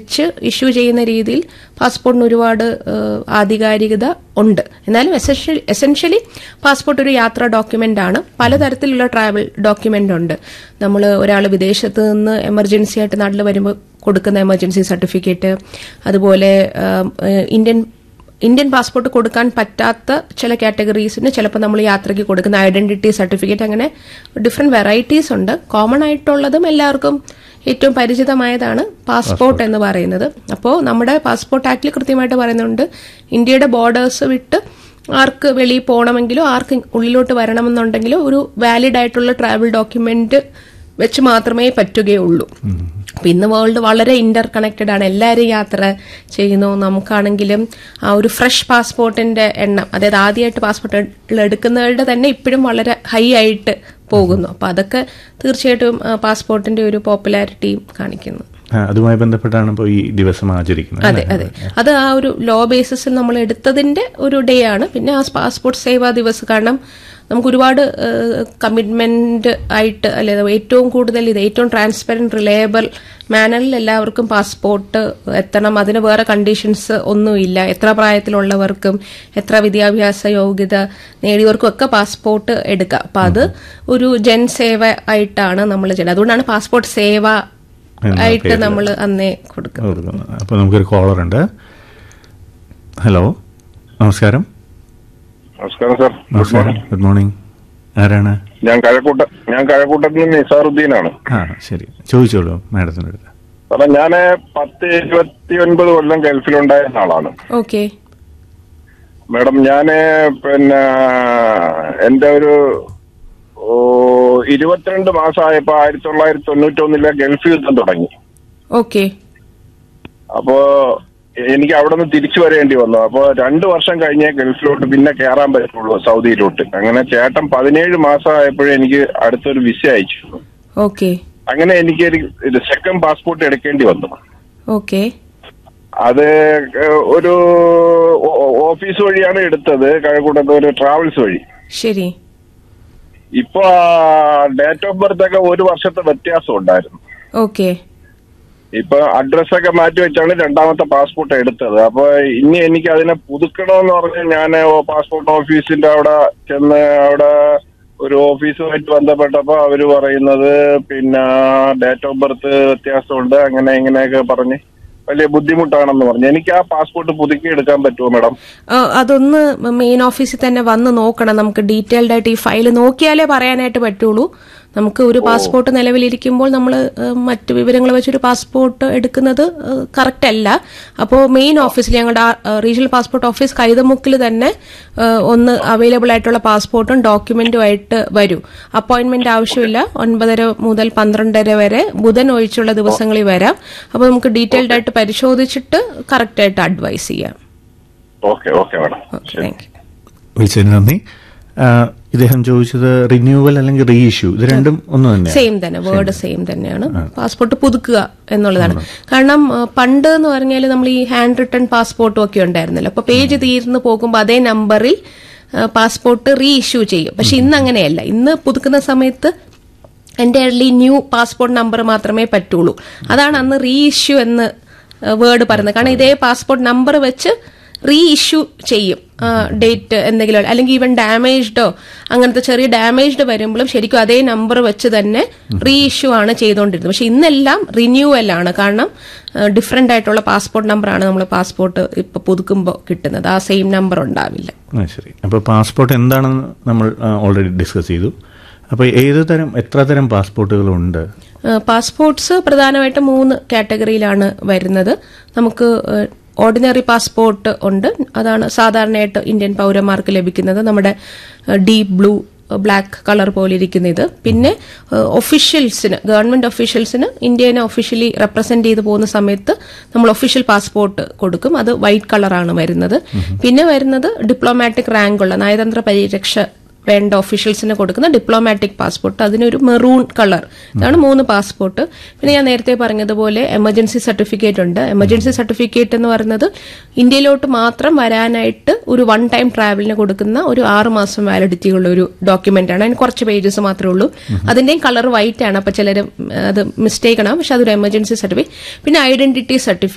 വെച്ച് ഇഷ്യൂ ചെയ്യുന്ന രീതിയിൽ പാസ്പോർട്ടിന് ഒരുപാട് ഏഹ്, ആധികാരികത ഉണ്ട് എന്നാലും എസെൻഷ്യലി എസെൻഷ്യലി പാസ്പോർട്ട് ഒരു യാത്രാ ഡോക്യുമെന്റ് ആണ് പലതരത്തിലുള്ള ട്രാവൽ ഡോക്യുമെന്റ് ഉണ്ട് നമ്മൾ ഒരാൾ വിദേശത്ത് നിന്ന് എമർജൻസി ആയിട്ട് നാട്ടിൽ വരുമ്പോൾ കൊടുക്കുന്ന എമർജൻസി സർട്ടിഫിക്കറ്റ് അതുപോലെ ഏഹ്, ഏഹ്, ഇന്ത്യൻ ഇന്ത്യൻ പാസ്പോർട്ട് കൊടുക്കാൻ പറ്റാത്ത ചില കാറ്റഗറീസിന് ചിലപ്പോൾ നമ്മൾ യാത്രയ്ക്ക് കൊടുക്കുന്ന ഐഡന്റിറ്റി സർട്ടിഫിക്കറ്റ് അങ്ങനെ ഡിഫറെന്റ് വെറൈറ്റീസ് ഉണ്ട് കോമൺ ആയിട്ടുള്ളതും എല്ലാവർക്കും ഏറ്റവും പരിചിതമായതാണ് പാസ്പോർട്ട് എന്ന് പറയുന്നത് അപ്പോൾ നമ്മുടെ പാസ്പോർട്ട് ആക്ടിൽ കൃത്യമായിട്ട് പറയുന്നുണ്ട് ഇന്ത്യയുടെ ബോർഡേഴ്സ് വിട്ട് ആർക്ക് വെളിയിൽ പോകണമെങ്കിലോ ആർക്ക് ഉള്ളിലോട്ട് വരണമെന്നുണ്ടെങ്കിലോ ഒരു വാലിഡ് ആയിട്ടുള്ള ട്രാവൽ ഡോക്യുമെന്റ് വെച്ച് മാത്രമേ പറ്റുകയുള്ളൂ അപ്പൊ ഇന്ന് വേൾഡ് വളരെ ഇന്റർ കണക്റ്റഡ് ആണ് എല്ലാവരും യാത്ര ചെയ്യുന്നു നമുക്കാണെങ്കിലും ആ ഒരു ഫ്രഷ് പാസ്പോർട്ടിന്റെ എണ്ണം അതായത് ആദ്യമായിട്ട് പാസ്പോർട്ട് എടുക്കുന്നവരുടെ തന്നെ ഇപ്പോഴും വളരെ ഹൈ ആയിട്ട് പോകുന്നു അപ്പൊ അതൊക്കെ തീർച്ചയായിട്ടും ആ, പാസ്പോർട്ടിന്റെ ഒരു പോപ്പുലാരിറ്റിയും കാണിക്കുന്നു ആ, അതുമായി ബന്ധപ്പെട്ടാണ് ഇപ്പോൾ ഈ ദിവസം ആചരിക്കുന്നത് അതെ അതെ അത് ആ ഒരു ലോ ബേസിസിൽ നമ്മൾ എടുത്തതിന്റെ ഒരു ഡേ ആണ് പിന്നെ ആ പാസ്പോർട്ട് സേവാ ദിവസ് കാരണം നമുക്ക് ഒരുപാട് കമ്മിറ്റ്മെന്റ് ആയിട്ട് അല്ലെ ഏറ്റവും കൂടുതൽ ഇത് ഏറ്റവും ട്രാൻസ്പെറന്റ് റിലയബിൾ മാനറിൽ എല്ലാവർക്കും പാസ്പോർട്ട് എത്തണം അതിന് വേറെ കണ്ടീഷൻസ് ഒന്നുമില്ല എത്ര പ്രായത്തിലുള്ളവർക്കും എത്ര വിദ്യാഭ്യാസ യോഗ്യത നേടിയവർക്കും ഒക്കെ പാസ്പോർട്ട് എടുക്കാം അപ്പൊ അത് ഒരു ജൻസേവ ആയിട്ടാണ് നമ്മൾ ചെയ്യുന്നത് അതുകൊണ്ടാണ് പാസ്പോർട്ട് സേവ എന്ന ആയിട്ട് പേരില് നമ്മൾ അന്നേ കൊടുക്കുന്നത് കൊടുക്കുന്നത് അപ്പോൾ നമുക്കൊരു കോളർ ഉണ്ട് ഹലോ നമസ്കാരം നമസ്കാരം സാർ ഗുഡ് നമസ്കാരം മോർണിംഗ് ഗുഡ് മോർണിംഗ് ആരാണ് ഞാൻ കഴക്കൂട്ട ഞാൻ കഴക്കൂട്ടത്തിൽ നിന്ന് നിസാറുദ്ദീനാണ് ആ ശരി ചോദിച്ചോളൂ മാഡത്തിൻ്റെ അടുത്ത് സാറേ ഞാൻ പത്ത് ഇരുപത്തി ഒൻപത് കൊല്ലം ഗൾഫിലുണ്ടായിരുന്ന ആളാണ് ഓക്കെ മാഡം ഞാന് പിന്നെ എന്റെ ഒരു ഓ, ഇരുപത്തിരണ്ട് മാസമായപ്പോ ആയിരത്തി തൊള്ളായിരത്തി തൊണ്ണൂറ്റി ഒന്നിലെ ഗൾഫ് യുദ്ധം തുടങ്ങി ഓക്കെ അപ്പോ എനിക്ക് അവിടെ നിന്ന് തിരിച്ചു വരേണ്ടി വന്നു അപ്പോ രണ്ടു വർഷം കഴിഞ്ഞേ ഗൾഫിലോട്ട് പിന്നെ കയറാൻ പറ്റുള്ളൂ സൗദിയിലോട്ട് അങ്ങനെ ചേട്ടൻ പതിനേഴ് മാസമായപ്പോഴേ എനിക്ക് അടുത്തൊരു വിസ അയച്ചു ഓക്കെ അങ്ങനെ എനിക്ക് ഒരു സെക്കൻഡ് പാസ്പോർട്ട് എടുക്കേണ്ടി വന്നു ഓക്കെ അത് ഏഹ്, ഒരു ഓ- ഓ- ഓഫീസ് വഴിയാണ് എടുത്തത് കഴക്കൂട്ടത്ത് ഒരു ട്രാവൽസ് വഴി ശരി ഇപ്പൊ ഡേറ്റ് ഓഫ് ബർത്ത് ഒക്കെ ഒരു വർഷത്തെ വ്യത്യാസം ഉണ്ടായിരുന്നു ഓക്കെ ഇപ്പൊ അഡ്രസ് ഒക്കെ മാറ്റി വെച്ചാണ് രണ്ടാമത്തെ പാസ്പോർട്ട് എടുത്തത് അപ്പൊ ഇനി എനിക്ക് അതിനെ പുതുക്കണമെന്ന് പറഞ്ഞ് ഞാൻ പാസ്പോർട്ട് ഓഫീസിന്റെ അവിടെ ചെന്ന് അവിടെ ഒരു ഓഫീസുമായിട്ട് ബന്ധപ്പെട്ടപ്പോ അവര് പറയുന്നത് പിന്നെ ഡേറ്റ് ഓഫ് ബർത്ത് വ്യത്യാസമുണ്ട് അങ്ങനെ ഇങ്ങനെയൊക്കെ പറഞ്ഞ് വലിയ ബുദ്ധിമുട്ടാണെന്ന് പറഞ്ഞു എനിക്ക് ആ പാസ്പോർട്ട് പുതുക്കി എടുക്കാൻ പറ്റുമോ മാഡം ആ, അതൊന്ന് മെയിൻ ഓഫീസിൽ തന്നെ വന്ന് നോക്കണം നമുക്ക് ഡീറ്റെയിൽഡ് ആയിട്ട് ഈ ഫയൽ നോക്കിയാലേ പറയാനായിട്ട് പറ്റുള്ളൂ നമുക്ക് ഒരു പാസ്പോർട്ട് നിലവിലിരിക്കുമ്പോൾ നമ്മൾ മറ്റു വിവരങ്ങൾ വെച്ചൊരു പാസ്പോർട്ട് എടുക്കുന്നത് കറക്റ്റ് അല്ല അപ്പോൾ മെയിൻ ഓഫീസിൽ ഞങ്ങളുടെ റീജിയണൽ പാസ്പോർട്ട് ഓഫീസ് കൈതമുക്കിൽ തന്നെ ആ, ഒന്ന് അവൈലബിൾ ആയിട്ടുള്ള പാസ്പോർട്ടും ഡോക്യുമെന്റും ആയിട്ട് വരും അപ്പോയിന്റ്മെന്റ് ആവശ്യമില്ല ഒൻപതര മുതൽ പന്ത്രണ്ടര വരെ ബുധൻ ഒഴിച്ചുള്ള ദിവസങ്ങളിൽ വരാം അപ്പോൾ നമുക്ക് ഡീറ്റെയിൽഡ് ആയിട്ട് പരിശോധിച്ചിട്ട് കറക്റ്റ് ആയിട്ട് അഡ്വൈസ് ചെയ്യാം okay okay madam okay thank you വിളിച്ചതിന് നന്ദി ആ, ഇദ്ദേഹം ചോദിച്ചത് റിന്യൂവൽ അല്ലെങ്കിൽ റീ ഇഷ്യൂ ഇത് രണ്ടും ഒന്ന് തന്നെ സെയിം തന്നെ വേർഡ് സെയിം തന്നെയാണ് പാസ്പോർട്ട് പുതുക്കുക എന്നുള്ളതാണ് കാരണം ആ, പണ്ട് എന്ന് പറഞ്ഞാൽ നമ്മൾ ഈ ഹാൻഡ് റിട്ടൺ പാസ്പോർട്ടും ഒക്കെ ഉണ്ടായിരുന്നല്ലോ അപ്പൊ പേജ് തീർന്നു പോകുമ്പോൾ അതേ നമ്പറിൽ പാസ്പോർട്ട് റീ ഇഷ്യൂ ചെയ്യും പക്ഷെ ഇന്ന് അങ്ങനെയല്ല ഇന്ന് പുതുക്കുന്ന സമയത്ത് എന്റെ ന്യൂ പാസ്പോർട്ട് നമ്പർ മാത്രമേ പറ്റുള്ളൂ അതാണ് അന്ന് റീ ഇഷ്യൂ എന്ന് വേർഡ് പറയുന്നത് കാരണം ഇതേ പാസ്പോർട്ട് നമ്പർ വെച്ച് റീ ഇഷ്യൂ ചെയ്യും ഡേറ്റ് എന്തെങ്കിലും അല്ലെങ്കിൽ ഈവൻ ഡാമേജ്ഡോ അങ്ങനത്തെ ചെറിയ ഡാമേജ്ഡ് വരുമ്പോഴും ശരിക്കും അതേ നമ്പർ വെച്ച് തന്നെ റീ ഇഷ്യൂ ആണ് ചെയ്തുകൊണ്ടിരുന്നത് പക്ഷെ ഇന്നെല്ലാം റിന്യൂവൽ ആണ് കാരണം ഡിഫറെന്റ് ആയിട്ടുള്ള പാസ്പോർട്ട് നമ്പറാണ് നമ്മൾ പാസ്പോർട്ട് ഇപ്പൊ പുതുക്കുമ്പോൾ കിട്ടുന്നത് ആ സെയിം നമ്പർ ഉണ്ടാവില്ല ആ, ശരി അപ്പോൾ പാസ്പോർട്ട് എന്താണെന്ന് നമ്മൾ ഓൾറെഡി ഡിസ്കസ് ചെയ്തു അപ്പോൾ ഏത് തരം എത്ര തരം പാസ്പോർട്ടുകളുണ്ട് പാസ്പോർട്ട്സ് പ്രധാനമായിട്ടും മൂന്ന് കാറ്റഗറിയിലാണ് വരുന്നത് നമുക്ക് ഓർഡിനറി പാസ്പോർട്ട് ഉണ്ട് അതാണ് സാധാരണയായിട്ട് ഇന്ത്യൻ പൗരന്മാർക്ക് ലഭിക്കുന്നത് നമ്മുടെ ഡീപ് ബ്ലൂ ബ്ലാക്ക് കളർ പോലെ ഇരിക്കുന്ന ഇത് പിന്നെ ഒഫീഷ്യൽസിന് ഗവൺമെന്റ് ഒഫീഷ്യൽസിന് ഇന്ത്യനെ ഒഫീഷ്യലി റെപ്രസെന്റ് ചെയ്ത് പോകുന്ന സമയത്ത് നമ്മൾ ഒഫീഷ്യൽ പാസ്പോർട്ട് കൊടുക്കും അത് വൈറ്റ് കളറാണ് വരുന്നത് പിന്നെ വരുന്നത് ഡിപ്ലോമാറ്റിക് റാങ്ക് ഉള്ള നയതന്ത്ര പരിരക്ഷ വേണ്ട ഒഫീഷ്യൽസിന് കൊടുക്കുന്ന ഡിപ്ലോമാറ്റിക് പാസ്പോർട്ട് അതിനൊരു മെറൂൺ കളർ ഇതാണ് മൂന്ന് പാസ്പോർട്ട് പിന്നെ ഞാൻ നേരത്തെ പറഞ്ഞതുപോലെ എമർജൻസി സർട്ടിഫിക്കറ്റ് ഉണ്ട് എമർജൻസി സർട്ടിഫിക്കറ്റ് എന്ന് പറയുന്നത് ഇന്ത്യയിലോട്ട് മാത്രം വരാനായിട്ട് ഒരു വൺ ടൈം ട്രാവലിന് കൊടുക്കുന്ന ഒരു ആറ് മാസം വാലിഡിറ്റി ഉള്ള ഒരു ഡോക്യുമെന്റ് ആണ് അതിന് കുറച്ച് പേജസ് മാത്രമേ ഉള്ളൂ അതിന്റെയും കളർ വൈറ്റ് ആണ് അപ്പൊ ചിലർ അത് മിസ്റ്റേക്ക് ആണ് പക്ഷെ അതൊരു എമർജൻസി സർട്ടിഫിക്കറ്റ് പിന്നെ ഐഡന്റിറ്റി സർട്ടിഫിക്കറ്റ്